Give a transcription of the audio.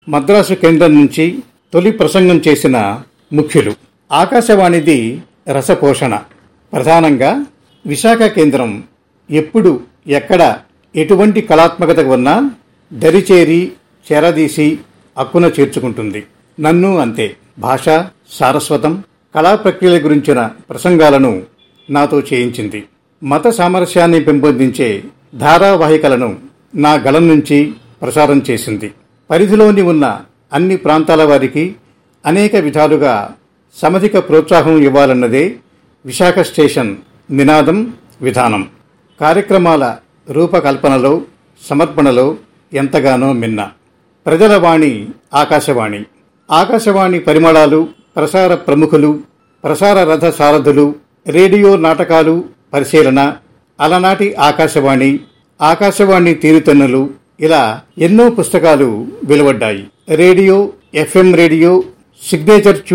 మద్రాసు కేంద్రం నుంచి తొలి ప్రసంగం చేసిన ముఖ్యులు ఆకాశవాణిది రసపోషణ ప్రధానంగా విశాఖ కేంద్రం ఎప్పుడు ఎక్కడ ఎటువంటి కళాత్మకత ఉన్నా దరిచేరి చేరదీసి అక్కున చేర్చుకుంటుంది నన్ను అంతే భాష సారస్వతం కళా ప్రక్రియల గురించిన ప్రసంగాలను నాతో చేయించింది మత సామరస్యాన్ని పెంపొందించే ధారావాహికలను నా గళం నుంచి ప్రసారం చేసింది పరిధిలోని ఉన్న అన్ని ప్రాంతాల వారికి అనేక విధాలుగా సమధిక ప్రోత్సాహం ఇవ్వాలన్నదే విశాఖ స్టేషన్ నినాదం విధానం కార్యక్రమాల రూపకల్పనలో సమర్పణలో ఎంతగానో మిన్న ప్రజల వాణి ఆకాశవాణి ఆకాశవాణి పరిమళాలు ప్రసార ప్రముఖులు ప్రసార రథ సారథులు రేడియో నాటకాలు పరిశీలన అలనాటి ఆకాశవాణి ఆకాశవాణి తీరుతెన్నులు ఇలా ఎన్నో పుస్తకాలు వెలువడ్డాయి రేడియో ఎఫ్ఎం రేడియో సిగ్నేచర్